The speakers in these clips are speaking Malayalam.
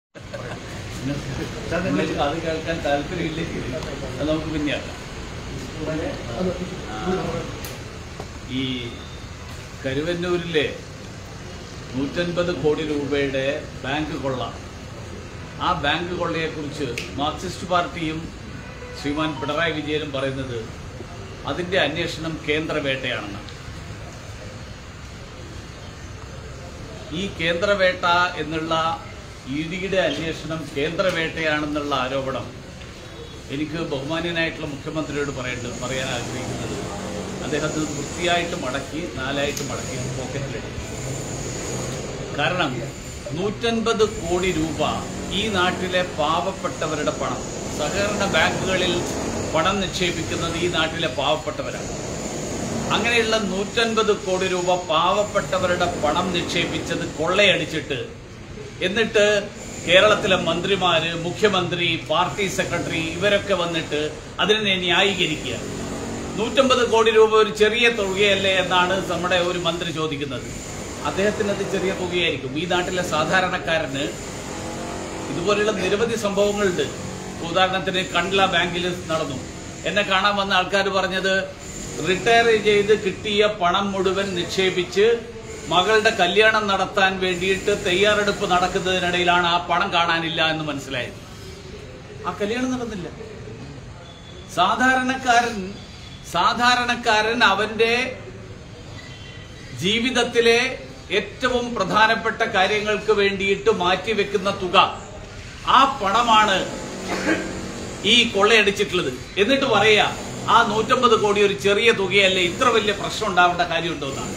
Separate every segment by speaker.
Speaker 1: നിങ്ങൾക്ക് അത് കേൾക്കാൻ താല്പര്യമില്ലെങ്കിൽ അത് നമുക്ക് പിന്നെ ആക്കാം ഈ കരുവന്നൂരിലെ നൂറ്റൻപത് കോടി രൂപയുടെ ബാങ്ക് കൊള്ള ആ ബാങ്ക് കൊള്ളയെക്കുറിച്ച് മാർക്സിസ്റ്റ് പാർട്ടിയും ശ്രീമാൻ പിണറായി വിജയനും പറയുന്നത് അതിന്റെ അന്വേഷണം കേന്ദ്രവേട്ടയാണെന്ന് ഈ കേന്ദ്രവേട്ട എന്നുള്ള ഇ ഡിയുടെ അന്വേഷണം കേന്ദ്രവേട്ടയാണെന്നുള്ള ആരോപണം എനിക്ക് ബഹുമാന്യനായിട്ടുള്ള മുഖ്യമന്ത്രിയോട് പറയേണ്ടത് പറയാൻ ആഗ്രഹിക്കുന്നത് അദ്ദേഹത്തിന് വൃത്തിയായിട്ട് മടക്കി നാലായിട്ട് മടക്കി പോക്കറ്റിലിടും കാരണം നൂറ്റൻപത് കോടി രൂപ ഈ നാട്ടിലെ പാവപ്പെട്ടവരുടെ പണം സഹകരണ ബാങ്കുകളിൽ പണം നിക്ഷേപിക്കുന്നത് ഈ നാട്ടിലെ പാവപ്പെട്ടവരാണ് അങ്ങനെയുള്ള നൂറ്റൻപത് കോടി രൂപ പാവപ്പെട്ടവരുടെ പണം നിക്ഷേപിച്ചത് കൊള്ളയടിച്ചിട്ട് എന്നിട്ട് കേരളത്തിലെ മന്ത്രിമാര് മുഖ്യമന്ത്രി പാർട്ടി സെക്രട്ടറി ഇവരൊക്കെ വന്നിട്ട് അതിനെ ന്യായീകരിക്കുക നൂറ്റമ്പത് കോടി രൂപ ഒരു ചെറിയ തുകയല്ലേ എന്നാണ് നമ്മുടെ ഒരു മന്ത്രി ചോദിക്കുന്നത് അദ്ദേഹത്തിന് അത് ചെറിയ തുകയായിരിക്കും ഈ നാട്ടിലെ സാധാരണക്കാരന് ഇതുപോലെയുള്ള നിരവധി സംഭവങ്ങളുണ്ട് ഉദാഹരണത്തിന് കണ്ട്ല ബാങ്കിൽ നടന്നു എന്നെ കാണാൻ വന്ന ആൾക്കാർ പറഞ്ഞത് റിട്ടയർ ചെയ്ത് കിട്ടിയ പണം മുഴുവൻ നിക്ഷേപിച്ച് മകളുടെ കല്യാണം നടത്താൻ വേണ്ടിയിട്ട് തയ്യാറെടുപ്പ് നടക്കുന്നതിനിടയിലാണ് ആ പണം കാണാനില്ല എന്ന് മനസ്സിലായത് ആ കല്യാണം നടന്നില്ല സാധാരണക്കാരൻ സാധാരണക്കാരൻ അവന്റെ ജീവിതത്തിലെ ഏറ്റവും പ്രധാനപ്പെട്ട കാര്യങ്ങൾക്ക് വേണ്ടിയിട്ട് മാറ്റിവെക്കുന്ന തുക ആ പണമാണ് ഈ കൊള്ളയടിച്ചിട്ടുള്ളത് എന്നിട്ട് പറയാ ആ നൂറ്റമ്പത് കോടി ഒരു ചെറിയ തുകയല്ലേ ഇത്ര വലിയ പ്രശ്നം ഉണ്ടാവേണ്ട കാര്യമുണ്ടോ എന്നാണ്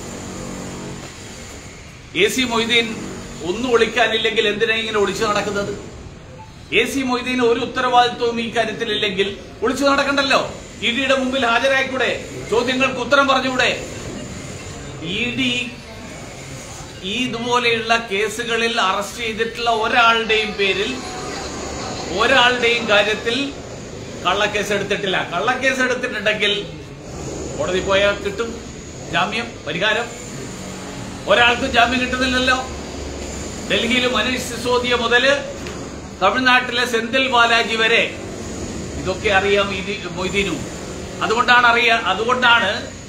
Speaker 1: എ സി മൊയ്തീൻ ഒന്നും ഒളിക്കാനില്ലെങ്കിൽ എന്തിനാ ഇങ്ങനെ ഒളിച്ചു നടക്കുന്നത് എ സി മൊയ്തീന് ഒരു ഉത്തരവാദിത്വവും ഈ കാര്യത്തിലില്ലെങ്കിൽ ഒളിച്ചു നടക്കണ്ടല്ലോ ഇ ഡിയുടെ മുമ്പിൽ ഹാജരായിക്കൂടെ ചോദ്യങ്ങൾക്ക് ഉത്തരം പറഞ്ഞുകൂടെ ഇ ഡി ഈ ഇതുപോലെയുള്ള കേസുകളിൽ അറസ്റ്റ് ചെയ്തിട്ടുള്ള ഒരാളുടെയും പേരിൽ ഒരാളുടെയും കാര്യത്തിൽ കള്ളക്കേസ് എടുത്തിട്ടില്ല കള്ളക്കേസ് എടുത്തിട്ടുണ്ടെങ്കിൽ കോടതി പോയാൽ കിട്ടും ജാമ്യം പരിഹാരം ഒരാൾക്കും ജാമ്യം കിട്ടുന്നില്ലല്ലോ ഡൽഹിയിൽ മനീഷ് സിസോദിയ മുതല് തമിഴ്നാട്ടിലെ സെന്തിൽ ബാലാജി വരെ ഇതൊക്കെ അറിയാം ഇത് മൊയ്തീനും അതുകൊണ്ടാണ് അറിയാ അതുകൊണ്ടാണ്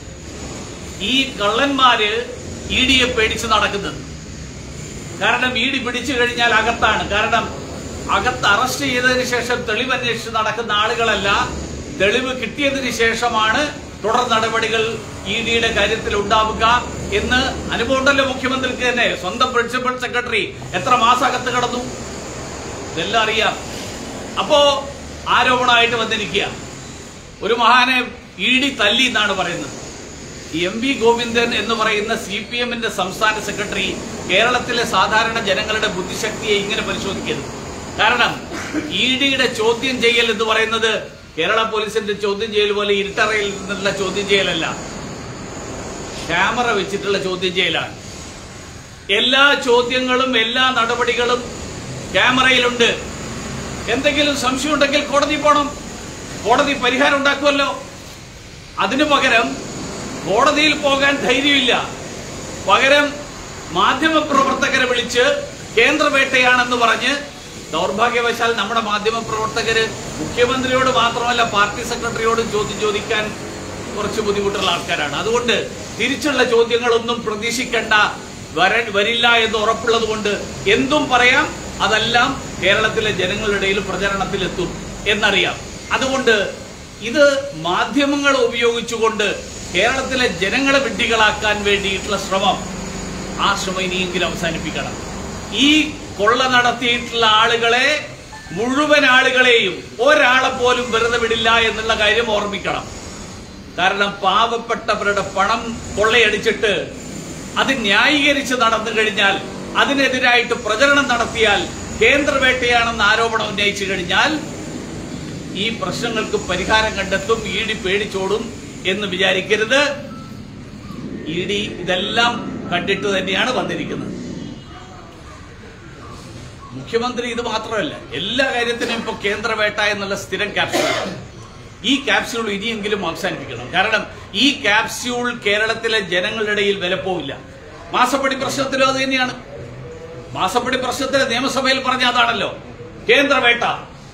Speaker 1: ഈ കള്ളന്മാര് ഇ ഡിയെ പേടിച്ച് നടക്കുന്നത് കാരണം ഇ ഡി പിടിച്ചു കഴിഞ്ഞാൽ അകത്താണ് കാരണം അകത്ത് അറസ്റ്റ് ചെയ്തതിന് ശേഷം തെളിവ് അന്വേഷിച്ച് നടക്കുന്ന ആളുകളല്ല തെളിവ് കിട്ടിയതിന് ശേഷമാണ് തുടർ നടപടികൾ ഇ ഡിയുടെ കാര്യത്തിൽ ഉണ്ടാവുക എന്ന് അനുഭവമുണ്ടല്ലോ മുഖ്യമന്ത്രിക്ക് തന്നെ സ്വന്തം പ്രിൻസിപ്പൽ സെക്രട്ടറി എത്ര മാസം അകത്ത് കടന്നു ഇതെല്ലാം അറിയാം അപ്പോ ആരോപണമായിട്ട് വന്നിരിക്കുക ഒരു മഹാനെ ഇ ഡി തല്ലി എന്നാണ് പറയുന്നത് എം വി ഗോവിന്ദൻ എന്ന് പറയുന്ന സി പി എമ്മിന്റെ സംസ്ഥാന സെക്രട്ടറി കേരളത്തിലെ സാധാരണ ജനങ്ങളുടെ ബുദ്ധിശക്തിയെ ഇങ്ങനെ പരിശോധിക്കരുത് കാരണം ഇ ഡിയുടെ ചോദ്യം ചെയ്യൽ എന്ന് പറയുന്നത് കേരള പോലീസിന്റെ ചോദ്യം ചെയ്യൽ പോലെ ഇരുട്ടറയിൽ നിന്നുള്ള ചോദ്യം ചെയ്യലല്ല ക്യാമറ വെച്ചിട്ടുള്ള ചോദ്യം ചെയ്യലാണ് എല്ലാ ചോദ്യങ്ങളും എല്ലാ നടപടികളും ക്യാമറയിലുണ്ട് എന്തെങ്കിലും സംശയം ഉണ്ടെങ്കിൽ കോടതി പോകണം കോടതി പരിഹാരം ഉണ്ടാക്കുമല്ലോ അതിനു പകരം കോടതിയിൽ പോകാൻ ധൈര്യമില്ല പകരം മാധ്യമപ്രവർത്തകരെ വിളിച്ച് കേന്ദ്രവേട്ടയാണെന്ന് പറഞ്ഞ് ദൗർഭാഗ്യവശാൽ നമ്മുടെ മാധ്യമപ്രവർത്തകര് മുഖ്യമന്ത്രിയോട് മാത്രമല്ല പാർട്ടി സെക്രട്ടറിയോടും ചോദ്യം ചോദിക്കാൻ കുറച്ച് ബുദ്ധിമുട്ടുള്ള ആൾക്കാരാണ് അതുകൊണ്ട് തിരിച്ചുള്ള ചോദ്യങ്ങളൊന്നും പ്രതീക്ഷിക്കേണ്ട വര വരില്ല എന്ന് ഉറപ്പുള്ളത് കൊണ്ട് എന്തും പറയാം അതെല്ലാം കേരളത്തിലെ ജനങ്ങളുടെ ഇടയിൽ പ്രചരണത്തിലെത്തും എന്നറിയാം അതുകൊണ്ട് ഇത് മാധ്യമങ്ങൾ ഉപയോഗിച്ചുകൊണ്ട് കേരളത്തിലെ ജനങ്ങളെ വിഡ്ഢികളാക്കാൻ വേണ്ടിയിട്ടുള്ള ശ്രമം ആ ശ്രമം ഇനിയെങ്കിലും അവസാനിപ്പിക്കണം ഈ കൊള്ള നടത്തിയിട്ടുള്ള ആളുകളെ മുഴുവൻ ആളുകളെയും ഒരാളെ പോലും വെറുതെ വിടില്ല എന്നുള്ള കാര്യം ഓർമ്മിക്കണം കാരണം പാവപ്പെട്ടവരുടെ പണം കൊള്ളയടിച്ചിട്ട് അത് ന്യായീകരിച്ച് നടന്നു കഴിഞ്ഞാൽ അതിനെതിരായിട്ട് പ്രചരണം നടത്തിയാൽ കേന്ദ്രവേട്ടയാണെന്ന് ആരോപണം ഉന്നയിച്ചു കഴിഞ്ഞാൽ ഈ പ്രശ്നങ്ങൾക്ക് പരിഹാരം കണ്ടെത്തും ഇ ഡി പേടിച്ചോടും എന്ന് വിചാരിക്കരുത് ഇ ഡി ഇതെല്ലാം കണ്ടിട്ട് തന്നെയാണ് വന്നിരിക്കുന്നത് മുഖ്യമന്ത്രി ഇത് മാത്രമല്ല എല്ലാ കാര്യത്തിനും ഇപ്പൊ കേന്ദ്രവേട്ട എന്നുള്ള സ്ഥിരം ക്യാപ്സ്യൂളാണ് ഈ ക്യാപ്സ്യൂൾ ഇനിയെങ്കിലും അവസാനിപ്പിക്കണം കാരണം ഈ ക്യാപ്സ്യൂൾ കേരളത്തിലെ ജനങ്ങളുടെ ഇടയിൽ വിലപ്പോവില്ല മാസപ്പടി പ്രശ്നത്തിലും അത് തന്നെയാണ് മാസപ്പടി പ്രശ്നത്തിന് നിയമസഭയിൽ പറഞ്ഞ അതാണല്ലോ കേന്ദ്രവേട്ട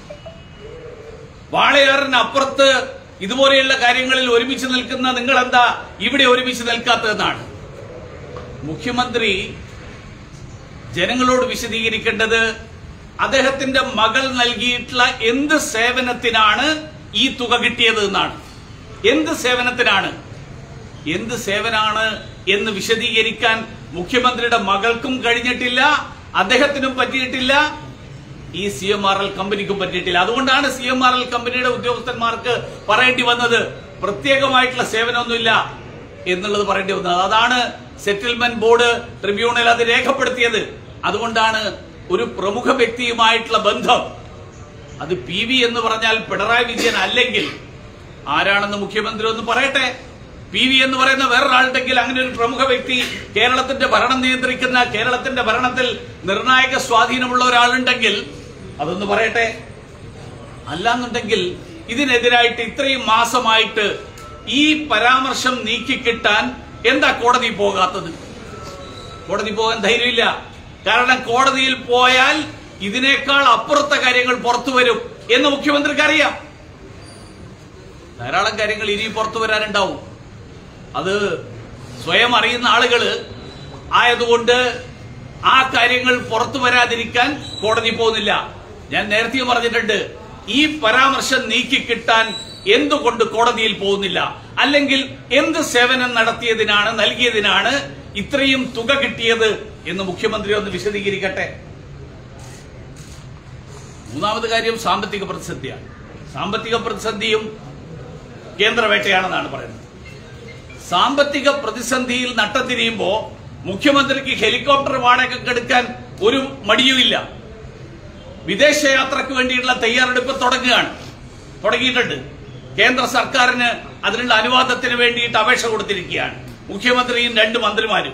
Speaker 1: വാളയാറിന് അപ്പുറത്ത് ഇതുപോലെയുള്ള കാര്യങ്ങളിൽ ഒരുമിച്ച് നിൽക്കുന്ന നിങ്ങൾ എന്താ ഇവിടെ ഒരുമിച്ച് നിൽക്കാത്തതെന്നാണ് മുഖ്യമന്ത്രി ജനങ്ങളോട് വിശദീകരിക്കേണ്ടത് അദ്ദേഹത്തിന്റെ മകൾ നൽകിയിട്ടുള്ള എന്ത് സേവനത്തിനാണ് ഈ തുക കിട്ടിയത് എന്നാണ് എന്ത് സേവനത്തിനാണ് എന്ത് സേവനാണ് എന്ന് വിശദീകരിക്കാൻ മുഖ്യമന്ത്രിയുടെ മകൾക്കും കഴിഞ്ഞിട്ടില്ല അദ്ദേഹത്തിനും പറ്റിയിട്ടില്ല ഈ സി എം ആർ എൽ കമ്പനിക്കും പറ്റിയിട്ടില്ല അതുകൊണ്ടാണ് സി എം ആർ എൽ കമ്പനിയുടെ ഉദ്യോഗസ്ഥന്മാർക്ക് പറയേണ്ടി വന്നത് പ്രത്യേകമായിട്ടുള്ള സേവനമൊന്നുമില്ല എന്നുള്ളത് പറയേണ്ടി വന്നത് അതാണ് സെറ്റിൽമെന്റ് ബോർഡ് ട്രിബ്യൂണൽ അത് രേഖപ്പെടുത്തിയത് അതുകൊണ്ടാണ് ഒരു പ്രമുഖ വ്യക്തിയുമായിട്ടുള്ള ബന്ധം അത് പി വി എന്ന് പറഞ്ഞാൽ പിണറായി വിജയൻ അല്ലെങ്കിൽ ആരാണെന്ന് മുഖ്യമന്ത്രി ഒന്ന് പറയട്ടെ പി വി എന്ന് പറയുന്ന വേറൊരാളുണ്ടെങ്കിൽ അങ്ങനെ ഒരു പ്രമുഖ വ്യക്തി കേരളത്തിന്റെ ഭരണം നിയന്ത്രിക്കുന്ന കേരളത്തിന്റെ ഭരണത്തിൽ നിർണായക സ്വാധീനമുള്ള ഒരാളുണ്ടെങ്കിൽ അതൊന്ന് പറയട്ടെ അല്ലാന്നുണ്ടെങ്കിൽ ഇതിനെതിരായിട്ട് ഇത്രയും മാസമായിട്ട് ഈ പരാമർശം നീക്കിക്കിട്ടാൻ എന്താ കോടതി പോകാത്തത് കോടതി പോകാൻ ധൈര്യമില്ല കാരണം കോടതിയിൽ പോയാൽ ഇതിനേക്കാൾ അപ്പുറത്തെ കാര്യങ്ങൾ പുറത്തു വരും എന്ന് മുഖ്യമന്ത്രിക്ക് അറിയാം ധാരാളം കാര്യങ്ങൾ ഇനി പുറത്തു വരാനുണ്ടാവും അത് സ്വയം അറിയുന്ന ആളുകള് ആയതുകൊണ്ട് ആ കാര്യങ്ങൾ പുറത്തു വരാതിരിക്കാൻ കോടതി പോകുന്നില്ല ഞാൻ നേരത്തെ പറഞ്ഞിട്ടുണ്ട് ഈ പരാമർശം നീക്കിക്കിട്ടാൻ എന്തുകൊണ്ട് കോടതിയിൽ പോകുന്നില്ല അല്ലെങ്കിൽ എന്ത് സേവനം നടത്തിയതിനാണ് നൽകിയതിനാണ് ഇത്രയും തുക കിട്ടിയത് എന്ന് മുഖ്യമന്ത്രി ഒന്ന് വിശദീകരിക്കട്ടെ മൂന്നാമത് കാര്യം സാമ്പത്തിക പ്രതിസന്ധിയാണ് സാമ്പത്തിക പ്രതിസന്ധിയും കേന്ദ്രവേട്ടയാണെന്നാണ് പറയുന്നത് സാമ്പത്തിക പ്രതിസന്ധിയിൽ നട്ടത്തിരിയുമ്പോ മുഖ്യമന്ത്രിക്ക് ഹെലികോപ്റ്റർ വാടകയ്ക്ക് എടുക്കാൻ ഒരു മടിയുമില്ല വിദേശയാത്രയ്ക്ക് വേണ്ടിയിട്ടുള്ള തയ്യാറെടുപ്പ് തുടങ്ങുകയാണ് തുടങ്ങിയിട്ടുണ്ട് കേന്ദ്ര സർക്കാരിന് അതിനുള്ള അനുവാദത്തിന് വേണ്ടിയിട്ട് അപേക്ഷ കൊടുത്തിരിക്കുകയാണ് മുഖ്യമന്ത്രിയും രണ്ട് മന്ത്രിമാരും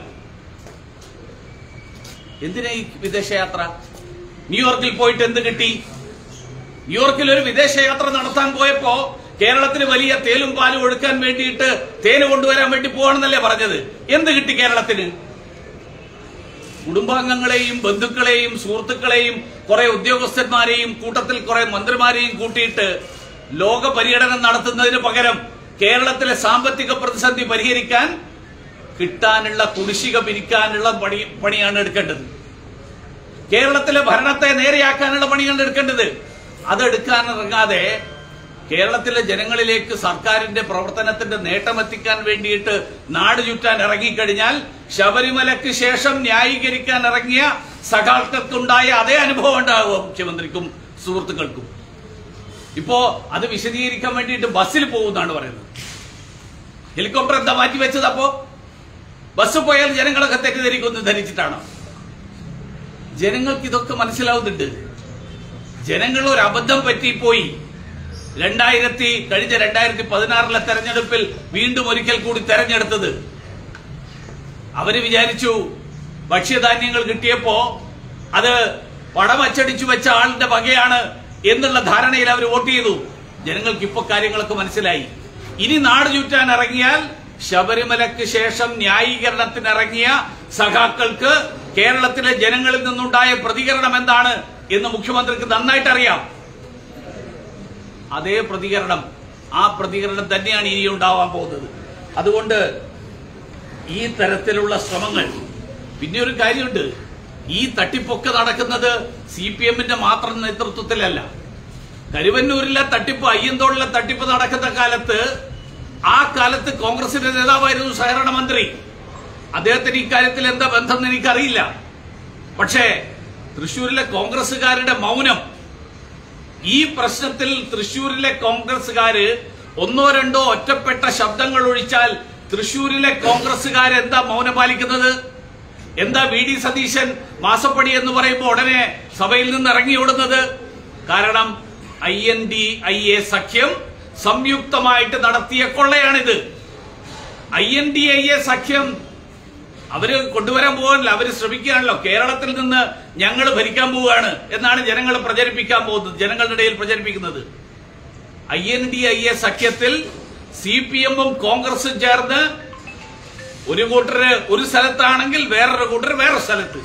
Speaker 1: എന്തിനാ ഈ വിദേശയാത്ര ന്യൂയോർക്കിൽ പോയിട്ട് എന്ത് കിട്ടി ന്യൂയോർക്കിൽ ഒരു വിദേശയാത്ര നടത്താൻ പോയപ്പോ കേരളത്തിന് വലിയ തേലും പാലും ഒഴുക്കാൻ വേണ്ടിയിട്ട് തേന് കൊണ്ടുവരാൻ വേണ്ടി പോവാണെന്നല്ലേ പറഞ്ഞത് എന്ത് കിട്ടി കേരളത്തിന് കുടുംബാംഗങ്ങളെയും ബന്ധുക്കളെയും സുഹൃത്തുക്കളെയും കുറെ ഉദ്യോഗസ്ഥന്മാരെയും കൂട്ടത്തിൽ കുറെ മന്ത്രിമാരെയും കൂട്ടിയിട്ട് ലോക പര്യടനം നടത്തുന്നതിന് പകരം കേരളത്തിലെ സാമ്പത്തിക പ്രതിസന്ധി പരിഹരിക്കാൻ കിട്ടാനുള്ള കുടിശ്ശിക പിരിക്കാനുള്ള പണി പണിയാണ് എടുക്കേണ്ടത് കേരളത്തിലെ ഭരണത്തെ നേരെയാക്കാനുള്ള പണിയാണ് എടുക്കേണ്ടത് അതെടുക്കാൻ ഇറങ്ങാതെ കേരളത്തിലെ ജനങ്ങളിലേക്ക് സർക്കാരിന്റെ പ്രവർത്തനത്തിന്റെ നേട്ടമെത്തിക്കാൻ വേണ്ടിയിട്ട് നാട് ചുറ്റാൻ ഇറങ്ങിക്കഴിഞ്ഞാൽ ശബരിമലയ്ക്ക് ശേഷം ന്യായീകരിക്കാൻ ഇറങ്ങിയ സഖാക്കൾക്കുണ്ടായ അതേ അനുഭവം ഉണ്ടാകും മുഖ്യമന്ത്രിക്കും സുഹൃത്തുക്കൾക്കും ഇപ്പോ അത് വിശദീകരിക്കാൻ വേണ്ടിയിട്ട് ബസ്സിൽ പോകുന്നാണ് പറയുന്നത് ഹെലികോപ്റ്റർ എന്താ മാറ്റി വെച്ചത് അപ്പോ ബസ് പോയാൽ ജനങ്ങളൊക്കെ തെറ്റിദ്ധരിക്കുമെന്ന് ധരിച്ചിട്ടാണോ ജനങ്ങൾക്ക് ഇതൊക്കെ മനസ്സിലാവുന്നുണ്ട് ജനങ്ങൾ ഒരു അബദ്ധം പറ്റിപ്പോയി രണ്ടായിരത്തി കഴിഞ്ഞ രണ്ടായിരത്തി പതിനാറിലെ തെരഞ്ഞെടുപ്പിൽ വീണ്ടും ഒരിക്കൽ കൂടി തെരഞ്ഞെടുത്തത് അവര് വിചാരിച്ചു ഭക്ഷ്യധാന്യങ്ങൾ കിട്ടിയപ്പോ അത് പണം അച്ചടിച്ചു വെച്ച ആളിന്റെ വകയാണ് എന്നുള്ള ധാരണയിൽ അവർ വോട്ട് ചെയ്തു ജനങ്ങൾക്ക് ഇപ്പൊ കാര്യങ്ങളൊക്കെ മനസ്സിലായി ഇനി നാട് ചുറ്റാൻ ഇറങ്ങിയാൽ ശബരിമലയ്ക്ക് ശേഷം ന്യായീകരണത്തിന് ഇറങ്ങിയ സഖാക്കൾക്ക് കേരളത്തിലെ ജനങ്ങളിൽ നിന്നുണ്ടായ പ്രതികരണം എന്താണ് എന്ന് മുഖ്യമന്ത്രിക്ക് നന്നായിട്ട് അറിയാം അതേ പ്രതികരണം ആ പ്രതികരണം തന്നെയാണ് ഇനി ഉണ്ടാവാൻ പോകുന്നത് അതുകൊണ്ട് ഈ തരത്തിലുള്ള ശ്രമങ്ങൾ പിന്നെ ഒരു കാര്യമുണ്ട് ഈ തട്ടിപ്പൊക്കെ നടക്കുന്നത് സി പി എമ്മിന്റെ മാത്രം നേതൃത്വത്തിലല്ല കരുവന്നൂരിലെ തട്ടിപ്പ് അയ്യന്തോളിലെ തട്ടിപ്പ് നടക്കുന്ന കാലത്ത് ആ കാലത്ത് കോൺഗ്രസിന്റെ നേതാവായിരുന്നു സഹകരണ മന്ത്രി അദ്ദേഹത്തിന് ഇക്കാര്യത്തിൽ എന്താ ബന്ധം എന്ന് എനിക്കറിയില്ല പക്ഷേ തൃശൂരിലെ കോൺഗ്രസുകാരുടെ മൗനം ഈ പ്രശ്നത്തിൽ തൃശൂരിലെ കോൺഗ്രസുകാര് ഒന്നോ രണ്ടോ ഒറ്റപ്പെട്ട ശബ്ദങ്ങൾ ഒഴിച്ചാൽ തൃശൂരിലെ കോൺഗ്രസുകാർ എന്താ മൗനം പാലിക്കുന്നത് എന്താ വി ഡി സതീശൻ മാസപ്പടി എന്ന് പറയുമ്പോൾ ഉടനെ സഭയിൽ നിന്ന് ഇറങ്ങി ഓടുന്നത് കാരണം I N D I A സഖ്യം സംയുക്തമായിട്ട് നടത്തിയ കൊള്ളയാണിത് I N D I A സഖ്യം അവര് കൊണ്ടുവരാൻ പോകാനല്ല അവര് ശ്രമിക്കുകയാണല്ലോ കേരളത്തിൽ നിന്ന് ഞങ്ങൾ ഭരിക്കാൻ പോവുകയാണ് എന്നാണ് ജനങ്ങൾ പ്രചരിപ്പിക്കാൻ പോകുന്നത് ജനങ്ങളുടെ ഇടയിൽ പ്രചരിപ്പിക്കുന്നത് I N D I A സഖ്യത്തിൽ സി പി എമ്മും കോൺഗ്രസും ചേർന്ന് ഒരു കൂട്ടര് ഒരു സ്ഥലത്താണെങ്കിൽ വേറൊരു കൂട്ടർ വേറെ സ്ഥലത്ത്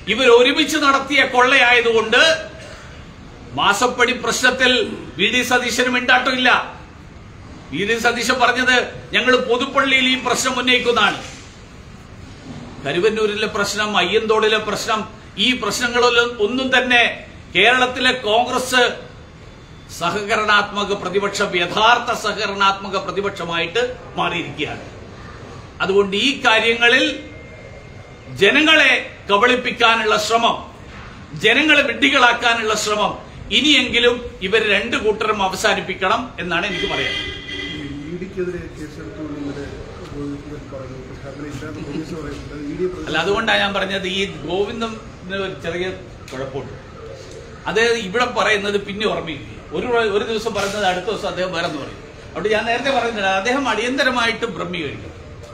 Speaker 1: ഇവർ ഒരുമിച്ച് നടത്തിയ കൊള്ളയായതുകൊണ്ട് മാസപ്പടി പ്രശ്നത്തിൽ വി ഡി സതീശന് മിണ്ടാട്ടമില്ല വി ഡി സതീശൻ പറഞ്ഞത് ഞങ്ങൾ പൊതുപ്പള്ളിയിൽ ഈ പ്രശ്നം ഉന്നയിക്കുന്നതാണ് കരുവന്നൂരിലെ പ്രശ്നം അയ്യന്തോടിലെ പ്രശ്നം ഈ പ്രശ്നങ്ങളിലും ഒന്നും തന്നെ കേരളത്തിലെ കോൺഗ്രസ് സഹകരണാത്മക പ്രതിപക്ഷം യഥാർത്ഥ സഹകരണാത്മക പ്രതിപക്ഷമായിട്ട് മാറിയിരിക്കുകയാണ് അതുകൊണ്ട് ഈ കാര്യങ്ങളിൽ ജനങ്ങളെ കബളിപ്പിക്കാനുള്ള ശ്രമം ജനങ്ങളെ വിഡ്ഢികളാക്കാനുള്ള ശ്രമം ഇനിയെങ്കിലും ഇവർ രണ്ടു കൂട്ടരും അവസാനിപ്പിക്കണം എന്നാണ് എനിക്ക് പറയാനുള്ളത്
Speaker 2: ഇഡിക്കെതിരെ കേസെടുത്തുകൊണ്ട് ഇന്നലെ ഗോവിന്ദൻ പറഞ്ഞു പക്ഷെ അങ്ങനെ ഇല്ലാന്ന് പോലീസ് പറയുന്നുണ്ട് ഇ ഡി
Speaker 1: അല്ല അതുകൊണ്ടാണ് ഞാൻ പറഞ്ഞത് ഈ ഗോവിന്ദന് ഒരു ചെറിയ കുഴപ്പമുണ്ട് അത് ഇവിടെ പറയുന്നത് പിന്നെ ഓർമ്മയില്ല ഒരു പ്ര- ഒരു ദിവസം പറയുന്നത് അടുത്ത ദിവസം അദ്ദേഹം വേറെ എന്ന് പറയും അതുകൊണ്ട് ഞാൻ നേരത്തെ പറയുന്നില്ല അദ്ദേഹം അടിയന്തരമായിട്ട് ബ്രഹ്മി കഴിക്കും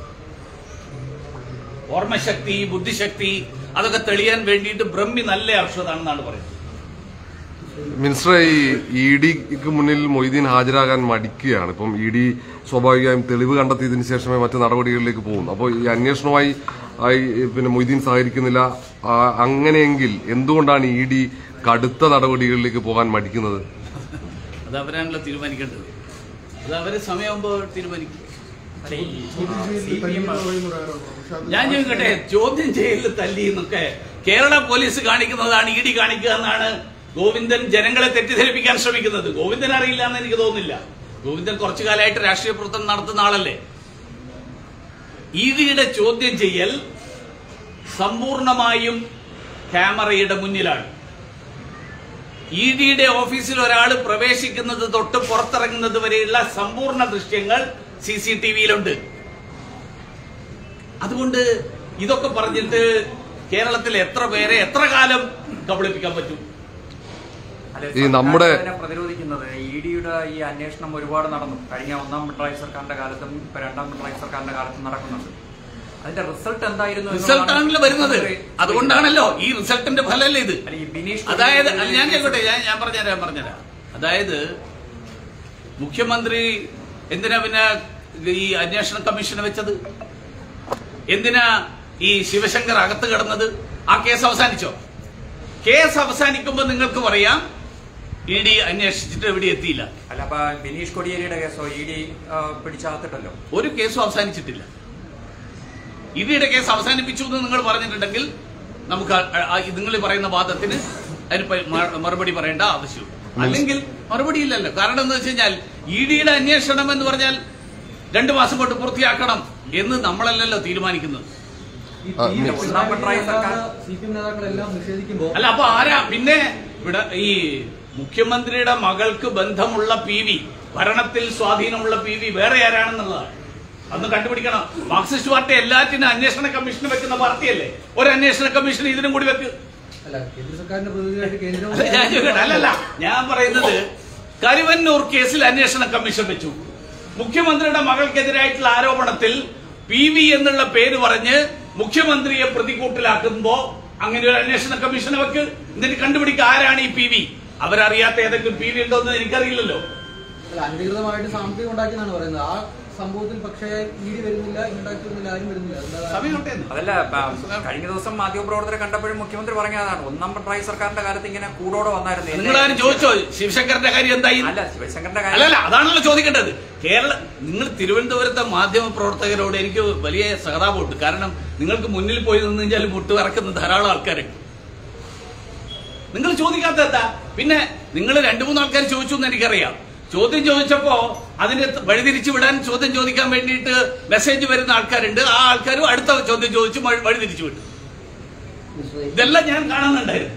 Speaker 1: ഓർമ്മശക്തി ബുദ്ധിശക്തി അതൊക്കെ തെളിയാൻ വേണ്ടിയിട്ട് ബ്രഹ്മി നല്ല ഔഷധമാണെന്നാണ് പറയുന്നത്
Speaker 3: മിനിസ്റ്റർ ഈ ഇ ഡിക്ക് മുന്നിൽ മൊയ്തീൻ ഹാജരാകാൻ മടിക്കുകയാണ് ഇപ്പം ഇ ഡി സ്വാഭാവികമായും തെളിവ് കണ്ടെത്തിയതിനു ശേഷമേ മറ്റ് നടപടികളിലേക്ക് പോകുന്നു അപ്പോൾ ഈ അന്വേഷണവുമായി ആയി പിന്നെ മൊയ്തീൻ സഹകരിക്കുന്നില്ല ആ, അങ്ങനെയെങ്കിൽ എന്തുകൊണ്ടാണ് ഇ ഡി കടുത്ത നടപടികളിലേക്ക് പോകാൻ മടിക്കുന്നത്
Speaker 1: അത് അവരാണല്ലോ തീരുമാനിക്കേണ്ടത് അത് അവര് സമയമാകുമ്പോൾ തീരുമാനിക്കും
Speaker 2: പറയുന്ന ഒരു ആരോപണം പക്ഷെ അത്
Speaker 1: ഞാൻ ചോദിക്കട്ടെ ചോദ്യം ചെയ്യലിൽ തല്ലി എന്നൊക്കെ കേരള പോലീസ് കാണിക്കുന്നതാണ് ഇ ഡി കാണിക്കുക എന്നാണ് ഗോവിന്ദൻ ജനങ്ങളെ തെറ്റിദ്ധരിപ്പിക്കാൻ ശ്രമിക്കുന്നത് ഗോവിന്ദൻ അറിയില്ല എന്ന് എനിക്ക് തോന്നുന്നില്ല ഗോവിന്ദൻ കുറച്ചു കാലമായിട്ട് രാഷ്ട്രീയ പ്രവർത്തനം നടത്തുന്ന ആളല്ലേ ഇ ഡിയുടെ ചോദ്യം ചെയ്യൽ സമ്പൂർണമായും ക്യാമറയുടെ മുന്നിലാണ് ഇ ഡിയുടെ ഓഫീസിൽ ഒരാൾ പ്രവേശിക്കുന്നത് തൊട്ട് പുറത്തിറങ്ങുന്നത് വരെയുള്ള സമ്പൂർണ്ണ ദൃശ്യങ്ങൾ സി സി ടി വിയിലുണ്ട് അതുകൊണ്ട് ഇതൊക്കെ പറഞ്ഞിട്ട് കേരളത്തിൽ എത്ര പേരെ എത്ര കാലം കബളിപ്പിക്കാൻ പറ്റും
Speaker 4: അല്ല,
Speaker 3: ഈ നമ്മുടെ-
Speaker 4: സർക്കാർ അതിനെ പ്രതിരോധിക്കുന്നത് ഇ ഡിയുടെ ഈ അന്വേഷണം ഒരുപാട് നടന്നു കഴിഞ്ഞ ഒന്നാം പിണറായി സർക്കാരിന്റെ കാലത്തും ഇപ്പൊ രണ്ടാം പിണറായി സർക്കാരിന്റെ കാലത്തും നടക്കുന്നുണ്ട് അതിന്റെ റിസൾട്ട് എന്തായിരുന്നു
Speaker 1: റിസൾട്ട് ആണല്ലോ വരുന്നത് അതുകൊണ്ടാണല്ലോ ഈ റിസൾട്ടിന്റെ ഫലമല്ലേ ഇത്
Speaker 4: അല്ല, ഈ ബിനീഷ്
Speaker 1: അതായത്
Speaker 4: കോടിയേരി
Speaker 1: അല്ല, ഞാൻ ചോദിക്കട്ടെ ഞാൻ ഞാൻ പറഞ്ഞുതരാം ഞാൻ പറഞ്ഞുതരാം അതായത് മുഖ്യമന്ത്രി എന്തിനാ പിന്നെ ഈ അന്വേഷണ കമ്മീഷനെ വെച്ചത് എന്തിനാ ഈ ശിവശങ്കർ അകത്ത് കിടന്നത് ആ കേസ് അവസാനിച്ചോ കേസ് അവസാനിക്കുമ്പോൾ നിങ്ങൾക്ക് പറയാം ഇ ഡി അന്വേഷിച്ചിട്ട് എവിടെ എത്തിയില്ല
Speaker 4: അല്ല അപ്പൊ ബിനീഷ് കൊടിയേരിയുടെ കേസോ ഇ ഡി പിടിച്ചാകത്തിട്ടല്ലോ
Speaker 1: ഒരു കേസും അവസാനിച്ചിട്ടില്ല ഇഡിയുടെ കേസ് അവസാനിപ്പിച്ചു എന്ന് നിങ്ങൾ പറഞ്ഞിട്ടുണ്ടെങ്കിൽ നമുക്ക് ആ- ആ- നിങ്ങൾ ഈ പറയുന്ന വാദത്തിന് അതിന് പ- മ- മറുപടി പറയേണ്ട ആവശ്യമില്ല അല്ലെങ്കിൽ മറുപടി ഇല്ലല്ലോ കാരണം എന്ന് വെച്ച് കഴിഞ്ഞാൽ ഇ ഡിയുടെ അന്വേഷണം എന്ന് പറഞ്ഞാൽ രണ്ടു മാസം കൊണ്ട് പൂർത്തിയാക്കണം എന്ന് നമ്മളല്ലല്ലോ തീരുമാനിക്കുന്നത്
Speaker 3: ആ, മി-
Speaker 4: ഒന്നാം പിണറായി സർക്കാർ
Speaker 5: സി പി എം നേതാക്കളെല്ലാം നിഷേധിക്കുമ്പോ
Speaker 1: അല്ല അപ്പൊ ആരാ പിന്നെ ഇവിടെ ഈ മുഖ്യമന്ത്രിയുടെ മകൾക്ക് ബന്ധമുള്ള പി വി ഭരണത്തിൽ സ്വാധീനമുള്ള പി വി വേറെ ആരാണെന്നുള്ളതാണ് അന്ന് കണ്ടുപിടിക്കണം മാർക്സിസ്റ്റ് പാർട്ടി എല്ലാറ്റിനും അന്വേഷണ കമ്മീഷൻ വെക്കുന്ന പാർട്ടിയല്ലേ ഒരു അന്വേഷണ കമ്മീഷൻ ഇതിനും കൂടി വെക്ക്
Speaker 5: അല്ല കേന്ദ്ര സർക്കാരിന്റെ പ്രതിനിധിയായിട്ട് കേന്ദ്രം
Speaker 1: അല്ല, ഞാൻ ചോദിക്കട്ടെ അല്ലല്ല ഞാൻ പറയുന്നത് കരുവന്നൂർ കേസിൽ അന്വേഷണ കമ്മീഷൻ വെച്ചു മുഖ്യമന്ത്രിയുടെ മകൾക്കെതിരായിട്ടുള്ള ആരോപണത്തിൽ പി വി എന്നുള്ള പേര് പറഞ്ഞ് മുഖ്യമന്ത്രിയെ പ്രതികൂട്ടിലാക്കുമ്പോ അങ്ങനെ ഒരു അന്വേഷണ കമ്മീഷനെ വെക്ക് എന്നിട്ട് കണ്ടുപിടിക്കുക ആരാണ് ഈ പി വി അവരറിയാത്ത ഏതെങ്കിലും പി വി ഉണ്ടോ എന്ന് എനിക്കറിയില്ലല്ലോ
Speaker 5: അല്ല അനധികൃതമായിട്ട് സാമ്പത്തികം ഉണ്ടാക്കിയെന്നാണ് പറയുന്നത് ആ സംഭവത്തിൽ പക്ഷേ ഇ ഡി വരുന്നില്ല ഇങ്ങോട്ടാക്കി വരുന്നില്ല ആരും വരുന്നില്ല എന്താ
Speaker 1: സമയം കിട്ടേന്ന്.
Speaker 4: അതല്ല പ- കഴിഞ്ഞ ദിവസം മാധ്യമപ്രവർത്തകരെ കണ്ടപ്പോഴും മുഖ്യമന്ത്രി പറഞ്ഞതാണ് ഒന്നാം പിണറായി സർക്കാരിന്റെ കാലത്ത് ഇങ്ങനെ കൂടോടെ വന്നായിരുന്നു എന്നെ-
Speaker 1: നിങ്ങളാരും ചോദിച്ചോ ശിവശങ്കറിന്റെ കാര്യം എന്തായി
Speaker 4: അല്ല ശിവശങ്കറിന്റെ കാര്യം
Speaker 1: അല്ലല്ല അതാണല്ലോ ചോദിക്കേണ്ടത് കേരള നിങ്ങൾ തിരുവനന്തപുരത്തെ മാധ്യമ പ്രവർത്തകരോട് എനിക്ക് വലിയ സഹതാപമുണ്ട് കാരണം നിങ്ങൾക്ക് മുന്നിൽ പോയി നിന്ന് കഴിഞ്ഞാൽ മുട്ട് വിറക്കുന്ന ധാരാളം ആൾക്കാരുണ്ട് നിങ്ങൾ ചോദിക്കാത്ത എന്താ പിന്നെ നിങ്ങൾ രണ്ടു മൂന്ന് ആൾക്കാർ ചോദിച്ചു എന്ന് എനിക്കറിയാം ചോദ്യം ചോദിച്ചപ്പോ അതിന് വഴിതിരിച്ചു വിടാൻ ചോദ്യം ചോദിക്കാൻ വേണ്ടിയിട്ട് മെസ്സേജ് വരുന്ന ആൾക്കാരുണ്ട് ആ ആൾക്കാരും അടുത്ത ചോദ്യം ചോദിച്ച് വഴി- വഴിതിരിച്ചു വിട്ടു ഇതെല്ലാം ഞാൻ കാണുന്നുണ്ടായിരുന്നു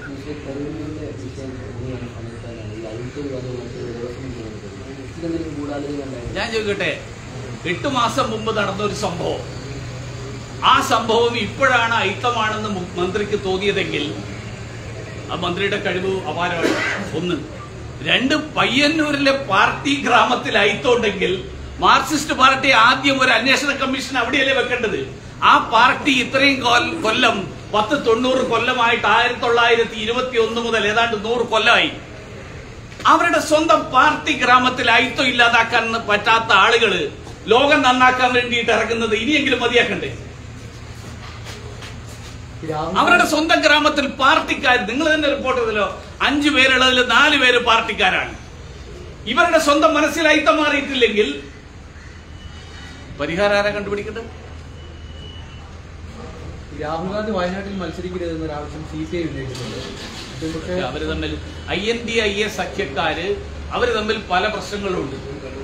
Speaker 1: ഞാൻ ചോദിക്കട്ടെ എട്ട് മാസം മുമ്പ് നടന്ന ഒരു സംഭവം ആ സംഭവം ഇപ്പോഴാണ് അയിത്തമാണെന്ന് മു- മന്ത്രിക്ക് തോന്നിയതെങ്കിൽ ആ മന്ത്രിയുടെ കഴിവ് അപാരമാണ് ഒന്ന് രണ്ട് പയ്യന്നൂരിലെ പാർട്ടി ഗ്രാമത്തിൽ അയിത്തമുണ്ടെങ്കിൽ മാർക്സിസ്റ്റ് പാർട്ടി ആദ്യം ഒരു അന്വേഷണ കമ്മീഷൻ അവിടെയല്ലേ വെക്കേണ്ടത് ആ പാർട്ടി ഇത്രയും കൊൽ- കൊല്ലം പത്ത് തൊണ്ണൂറ് കൊല്ലമായിട്ട് ആയിരത്തി തൊള്ളായിരത്തി ഇരുപത്തി ഒന്ന് മുതൽ ഏതാണ്ട് നൂറ് കൊല്ലമായി അവരുടെ സ്വന്തം പാർട്ടി ഗ്രാമത്തിൽ അയിത്തം ഇല്ലാതാക്കാൻ പറ്റാത്ത ആളുകള് ലോകം നന്നാക്കാൻ വേണ്ടിയിട്ട് ഇറങ്ങുന്നത് ഇനിയെങ്കിലും മതിയാക്കണ്ടേ
Speaker 5: രാഹുൽ
Speaker 1: അവരുടെ സ്വന്തം ഗ്രാമത്തിൽ പാർട്ടിക്കാർ നിങ്ങൾ തന്നെ റിപ്പോർട്ട് ചെയ്തല്ലോ അഞ്ചു പേരുള്ളതിൽ നാല് പേര് പാർട്ടിക്കാരാണ് ഇവരുടെ സ്വന്തം മനസ്സിലായിത്തം മാറിയിട്ടില്ലെങ്കിൽ പരിഹാരം ആരാ കണ്ടുപിടിക്കട്ടെ
Speaker 5: രാഹുൽ ഗാന്ധി വയനാട്ടിൽ മത്സരിക്കരുതെന്ന് ഒരു ആവശ്യം സി പി ഐ ഉന്നയിച്ചിട്ടുണ്ട് അത് പക്ഷേ
Speaker 1: അവര് തമ്മിൽ I N D I A സഖ്യക്കാര് അവര് തമ്മിൽ പല പ്രശ്നങ്ങളുണ്ട്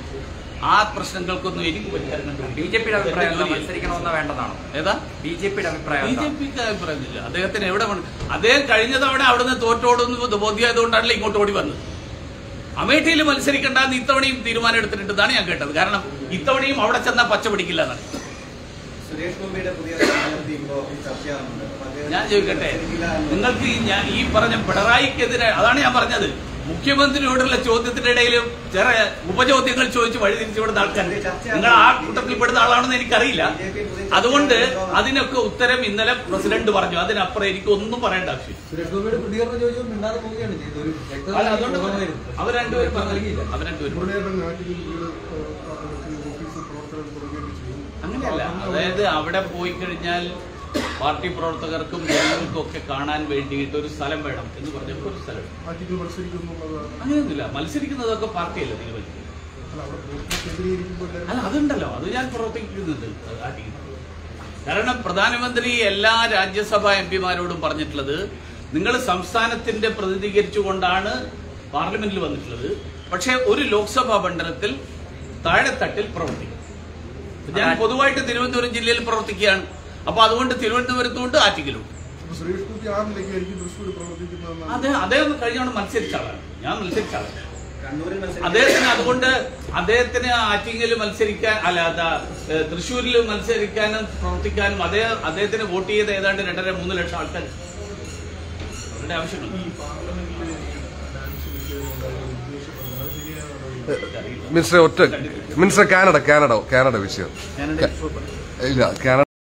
Speaker 1: ആ പ്രശ്നങ്ങൾക്കൊന്നും എനിക്ക് പരിഹാരം
Speaker 4: ബി
Speaker 1: കണ്ടുപിടിക്കും
Speaker 4: ജെ പിയുടെ അഭിപ്രായം എന്താ? മത്സരിക്കണമെന്ന് വേണ്ടെന്നാണോ
Speaker 1: ഏതാ
Speaker 4: ബി ജെ പിയുടെ അഭിപ്രായം
Speaker 1: ബി
Speaker 4: എന്താ?
Speaker 1: ജെ പിക്ക് അഭിപ്രായമില്ല അദ്ദേഹത്തിന് എവിടെ വേണം അദ്ദേഹം കഴിഞ്ഞ തവണ അവിടുന്ന് തോറ്റോടുന്നു ബോധ്യമായതുകൊണ്ടാണല്ലോ ഇങ്ങോട്ട് ഓടി വന്നത് അമേഠിയിൽ മത്സരിക്കേണ്ടെന്ന് ഇത്തവണയും തീരുമാനം എടുത്തിട്ടുണ്ടെന്നാണ് ഞാൻ കേട്ടത് കാരണം ഇത്തവണയും അവിടെ ചെന്നാൽ പച്ച പിടിക്കില്ല എന്നാണ്
Speaker 6: സുരേഷ് ഗോപിയുടെ പുതിയ സ്ഥാനാർത്ഥി ഇപ്പോ ചർച്ചയാകുന്നുണ്ട് അപ്പൊ അദ്ദേഹം
Speaker 1: ഞാൻ ചോദിക്കട്ടെ
Speaker 6: മത്സരിക്കില്ല എന്ന്
Speaker 1: നിങ്ങൾക്ക് ഈ ഞാൻ ഈ പറഞ്ഞ പിണറായിക്കെതിരെ അതാണ് ഞാൻ പറഞ്ഞത് മുഖ്യമന്ത്രിയോടുള്ള ചോദ്യത്തിന്റെ ഇടയിലും ചെറിയ ഉപചോദ്യങ്ങൾ ചോദിച്ച് വഴിതിരിച്ചു വിടുന്ന ആൾക്കാർ നിങ്ങൾ ആ കൂട്ടത്തിൽ പെടുന്ന ആളാണെന്ന് എനിക്കറിയില്ല അതുകൊണ്ട് അതിനൊക്കെ ഉത്തരം ഇന്നലെ പ്രസിഡന്റ് പറഞ്ഞു അതിനപ്പുറം എനിക്ക് ഒന്നും പറയേണ്ട ആവശ്യമില്ല
Speaker 5: സുരേഷ് ഗോപിയുടെ പ്രതികരണം ചോദിച്ചപ്പോൾ മിണ്ടാതെ പോവുകയാണ് ചെയ്തത് ഒരു
Speaker 1: അല്ല, അതുകൊണ്ട്
Speaker 5: വ്യക്തത
Speaker 1: അവർ രണ്ടുപേരും പറഞ്ഞു.
Speaker 5: നൽകിയില്ല
Speaker 1: അവർ രണ്ടുപേരും പറഞ്ഞു.
Speaker 2: മുരളീധരൻ നാട്ടിൽ വീട് ഓഫീസ് പ്രവർത്തനം തുടങ്ങുകയൊക്കെ ചെയ്യും
Speaker 1: അങ്ങനെയല്ല അതായത് അവിടെ പോയി കഴിഞ്ഞാൽ പാർട്ടി പ്രവർത്തകർക്കും ജനങ്ങൾക്കും ഒക്കെ കാണാൻ വേണ്ടിയിട്ട് ഒരു സ്ഥലം വേണം എന്ന് പറഞ്ഞപ്പോൾ ഒരു സ്ഥലം
Speaker 2: ആറ്റിക്കൽ മത്സരിക്കുന്നുള്ളതാണ്
Speaker 1: അങ്ങനെയൊന്നുമില്ല മത്സരിക്കുന്നതൊക്കെ പാർട്ടിയല്ല തീരുമാനിക്കുന്നത്
Speaker 2: അല്ല അവിടെ കേന്ദ്രീകരിക്കുമ്പോൾ എല്ലാവരും
Speaker 1: അല്ല അതുണ്ടല്ലോ അത് ഞാൻ പ്രവർത്തിക്കുന്നുണ്ട് അത് ആട്ടിക്കുന്നത് കാരണം പ്രധാനമന്ത്രി എല്ലാ രാജ്യസഭാ എം പിമാരോടും പറഞ്ഞിട്ടുള്ളത് നിങ്ങൾ സംസ്ഥാനത്തിന്റെ പ്രതിനിധീകരിച്ചുകൊണ്ടാണ് പാർലമെന്റിൽ വന്നിട്ടുള്ളത് പക്ഷേ ഒരു ലോക്സഭാ മണ്ഡലത്തിൽ താഴെത്തട്ടിൽ പ്രവർത്തിക്കും ഞാൻ പൊതുവായിട്ട് തിരുവനന്തപുരം ജില്ലയിൽ പ്രവർത്തിക്കുകയാണ് അപ്പൊ അതുകൊണ്ട് തിരുവനന്തപുരത്തുകൊണ്ട് ആറ്റിക്കലും
Speaker 2: അപ്പൊ സുരേഷ് ഗോപി ആ നിലയ്ക്കായിരിക്കും തൃശ്ശൂർ പ്രവർത്തിക്കുന്നതെന്നാണ്
Speaker 1: അദ്ദേഹം അദ്ദേഹം കഴിഞ്ഞോണ്ട് മത്സരിച്ച ആളാണ് ഞാൻ മത്സരിച്ച ആളാണ്
Speaker 6: കണ്ണൂരിൽ മത്സരിക്കില്ല
Speaker 1: അദ്ദേഹത്തിന് അതുകൊണ്ട് അദ്ദേഹത്തിന് ആറ്റിങ്ങിൽ മത്സരിക്കാൻ അല്ല അതാ ഏഹ്, തൃശ്ശൂരിൽ മത്സരിക്കാനും പ്രവർത്തിക്കാനും അദ്ദേഹം അദ്ദേഹത്തിന് വോട്ട് ചെയ്ത ഏതാണ്ട് രണ്ടര മൂന്ന് ലക്ഷം ആൾക്കാർ അവരുടെ ആവശ്യങ്ങൾ
Speaker 2: ഈ പാർലമെന്റിലെ ഡാൻസ് വിഷയമുണ്ടായ ഉദ്ദേശപ്പെടുന്നത് അത് ശരിയാണെന്ന്
Speaker 3: മിനിസ്റ്റർ ഒറ്റ മിനിസ്റ്റർ കാനഡ കാനഡ കാനഡ വിഷയം
Speaker 1: ഞാനിവിടെ
Speaker 3: ഇല്ല കാനഡ